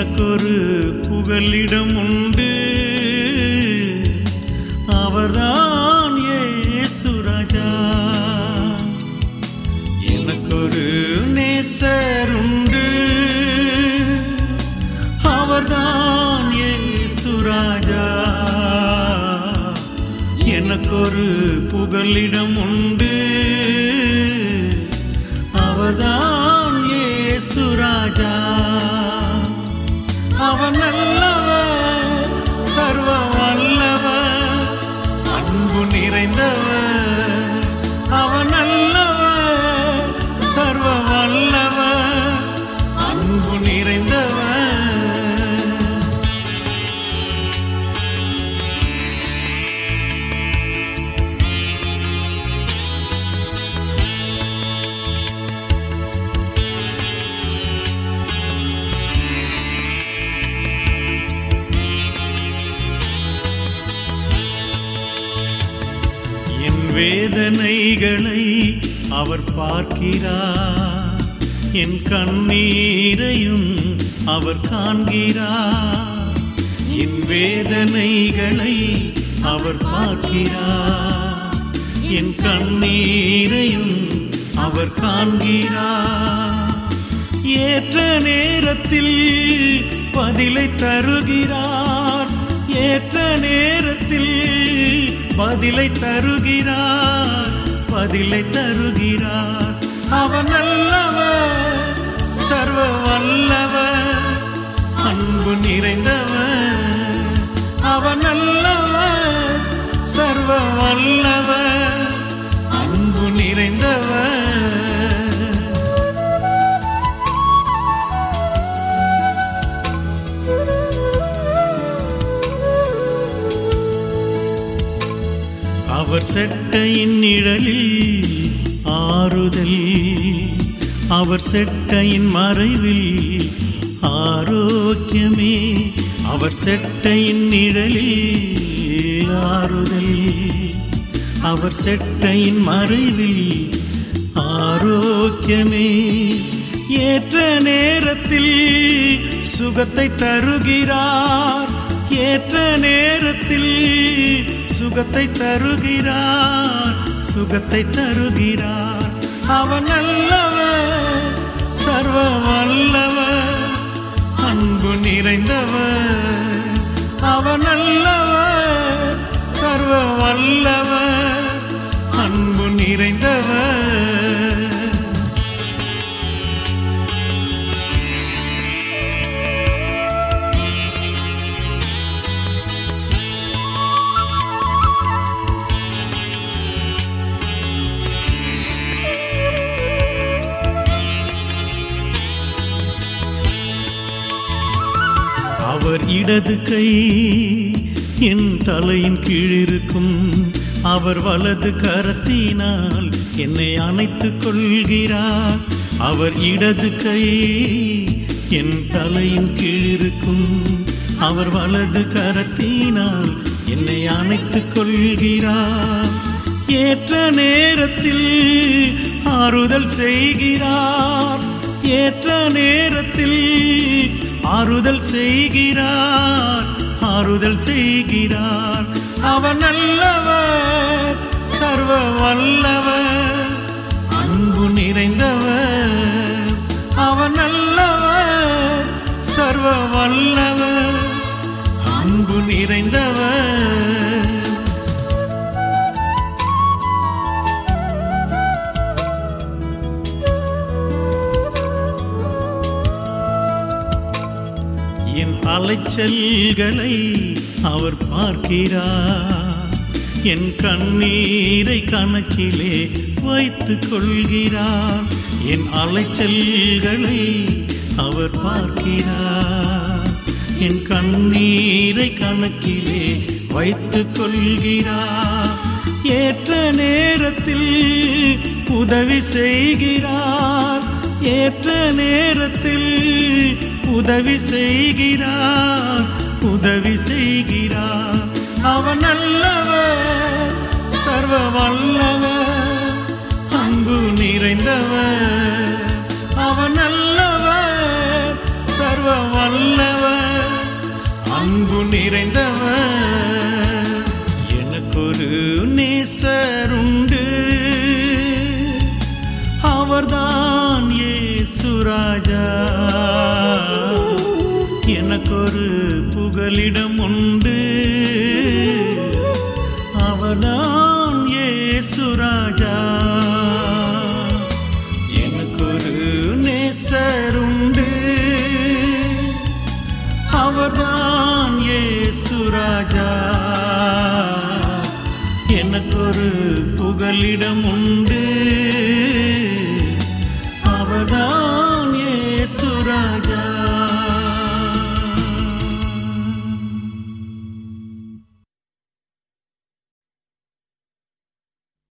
எனக்கொரு புகலிடம் உண்டு அவர்தான் ஏசுராஜா எனக்கொரு நேசர் உண்டு அவர்தான் ஏசுராஜா எனக்கொரு புகலிடம் உண்டு அவர்தான் ஏசுராஜா அவன் நல்லவர் சர்வ வல்லவர் அன்பு நிறைந்தவர் அவன் நல்லவர் சர்வ வல்லவர் அன்பு நிறைந்தவர் என் வேதனைகளை அவர் பார்க்கிறார் என் கண்ணீரையும் அவர் காண்கிறார் என் வேதனைகளை அவர் பார்க்கிறார் என் கண்ணீரையும் அவர் காண்கிறார் ஏற்ற நேரத்தில் பதிலை தருகிறார் ஏற்ற நேரத்தில் பதிலை தருகிறார் பதிலை தருகிறார் அவன் நல்லவர் சர்வ வல்லவர் அன்பு நிறைந்தவர் அவன் நல்லவர் சர்வ வல்லவர் அன்பு நிறைந்தவர் அவர் செட்டையின் நிழலில் ஆறுதல் அவர் செட்டையின் மறைவில் ஆரோக்கியமே அவர் செட்டையின் நிழலில் ஆறுதல் அவர் செட்டையின் மறைவில் ஆரோக்கியமே ஏற்ற நேரத்தில் சுகத்தை தருகிறார் ஏற்ற நேரத்தில் சுகத்தை தருகிறார் சுகத்தை தருகிறார் அவன் நல்லவர் சர்வ வல்லவர் அன்பு நிறைந்தவர் அவன் நல்லவர் சர்வ வல்லவர் அன்பு நிறைந்தவர் அவர் இடது கை என் தலையின் கீழிருக்கும் அவர் வலது கரத்தினால் என்னை அணைத்துக் கொள்கிறார் அவர் இடது கை என் தலையின் கீழிருக்கும் அவர் வலது கரத்தினால் என்னை அணைத்துக் கொள்கிறார் ஏற்ற நேரத்தில் ஆறுதல் செய்கிறார் ஏற்ற நேரத்தில் ஆறுதல் செய்கிறார் ஆறுதல் செய்கிறார் அவன் நல்லவர் சர்வ வல்லவர் அன்பு நிறைந்தவர் அவன் நல்லவர் சர்வ வல்லவர் அன்பு நிறைந்தவர் என் அலைச்சல்களை அவர் பார்க்கிறார் என் கண்ணீரை கணக்கிலே வைத்துக் கொள்கிறார் என் அலைச்சல்களை அவர் பார்க்கிறார் என் கண்ணீரை கணக்கிலே வைத்துக் கொள்கிறார் ஏற்ற நேரத்தில் உதவி செய்கிறார் ஏற்ற நேரத்தில் உதவி செய்கிறார் உதவி செய்கிறார் அவன் நல்லவர் சர்வ வல்லவர் அன்பு நிறைந்தவர் அவன் நல்லவர் சர்வ சர்வ வல்லவர் அன்பு நிறைந்தவர் எனக்கொரு நேசருண்டு அவர்தான் ஏசுராஜா எனக்கொரு புகலிடம் உண்டு அவர்தான் ஏசுராஜா எனக்கொரு நேசருண்டு அவர்தான் ஏசுராஜா எனக்கொரு புகலிடம்